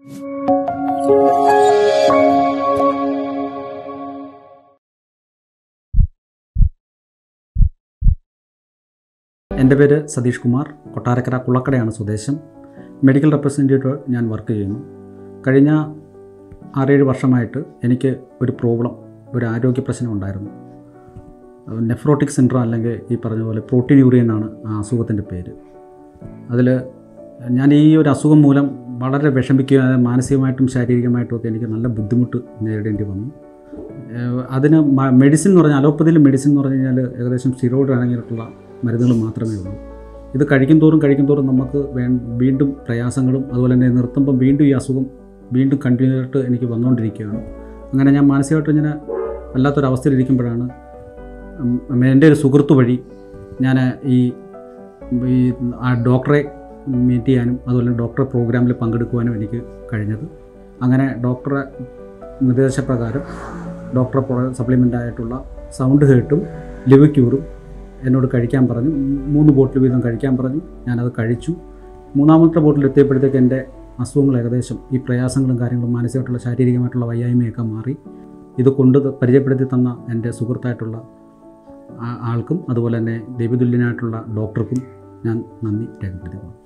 എൻ്റെ പേര് സതീഷ് കുമാർ കൊട്ടാരക്കര കുളക്കടയാണ് സ്വദേശം മെഡിക്കൽ റെപ്രസെൻറ്റേറ്റീവ് ഞാൻ വർക്ക് ചെയ്യുന്നു കഴിഞ്ഞ ആറേഴ് വർഷമായിട്ട് എനിക്ക് ഒരു പ്രോബ്ലം ഒരു ആരോഗ്യ പ്രശ്നം ഉണ്ടായിരുന്നു നെഫ്രോട്ടിക് സിൻഡ്രോം അല്ലെങ്കിൽ ഈ പറഞ്ഞ പോലെ പ്രോട്ടീൻ യൂറിയ എന്നാണ് ആ അസുഖത്തിൻ്റെ പേര് അതിൽ ഞാൻ ഈ ഒരു അസുഖം മൂലം വളരെ വിഷമിക്കുക മാനസികമായിട്ടും ശാരീരികമായിട്ടും ഒക്കെ എനിക്ക് നല്ല ബുദ്ധിമുട്ട് നേരിടേണ്ടി വന്നു ഏഹ് അതിന് മ- മെഡിസിൻ എന്ന് പറഞ്ഞാൽ അലോപ്പതിയിൽ മെഡിസിൻ എന്ന് പറഞ്ഞു കഴിഞ്ഞാൽ ഏകദേശം സ്റ്റിറോയിഡ് അടങ്ങിയിട്ടുള്ള മരുന്നുകൾ മാത്രമേ ഉള്ളൂ ഇത് കഴിക്കും തോറും കഴിക്കും തോറും നമുക്ക് വേ വീണ്ടും പ്രയാസങ്ങളും അതുപോലെ തന്നെ നിർത്തുമ്പം വീണ്ടും ഈ അസുഖം വീണ്ടും കണ്ടിന്യൂ ആയിട്ട് എനിക്ക് വന്നുകൊണ്ടിരിക്കുകയാണ് അങ്ങനെ ഞാൻ മാനസികമായിട്ട് ഇങ്ങനെ വല്ലാത്തൊരവസ്ഥയിലിരിക്കുമ്പോഴാണ് ഉം, എൻ്റെ ഒരു സുഹൃത്ത് വഴി ഞാൻ ഈ ഈ ആ ഡോക്ടറെ മീറ്റ് ചെയ്യാനും അതുപോലെ ഡോക്ടറെ പ്രോഗ്രാമിൽ പങ്കെടുക്കുവാനും എനിക്ക് കഴിഞ്ഞത് അങ്ങനെ ഡോക്ടറെ നിർദ്ദേശപ്രകാരം ഡോക്ടറെ സപ്ലിമെൻ്റ് ആയിട്ടുള്ള സൗണ്ട് ഹേർട്ടും ലിവിക്യൂറും എന്നോട് കഴിക്കാൻ പറഞ്ഞു മൂ- മൂന്ന് ബോട്ടിൽ വീതം കഴിക്കാൻ പറഞ്ഞു ഞാനത് കഴിച്ചു മൂന്നാമത്തെ ബോട്ടിൽ എത്തിയപ്പോഴത്തേക്ക് എൻ്റെ അസുഖങ്ങൾ ഏകദേശം ഈ പ്രയാസങ്ങളും കാര്യങ്ങളും മാനസികമായിട്ടുള്ള ശാരീരികമായിട്ടുള്ള വയ്യായ്മയൊക്കെ മാറി ഇത് കൊണ്ട് പരിചയപ്പെടുത്തി തന്ന എൻ്റെ സുഹൃത്തായിട്ടുള്ള ആ- ആൾക്കും അതുപോലെ തന്നെ ദൈവതുല്യനായിട്ടുള്ള ഡോക്ടർക്കും ഞാൻ നന്ദി രേഖപ്പെടുത്തിക്കുന്നു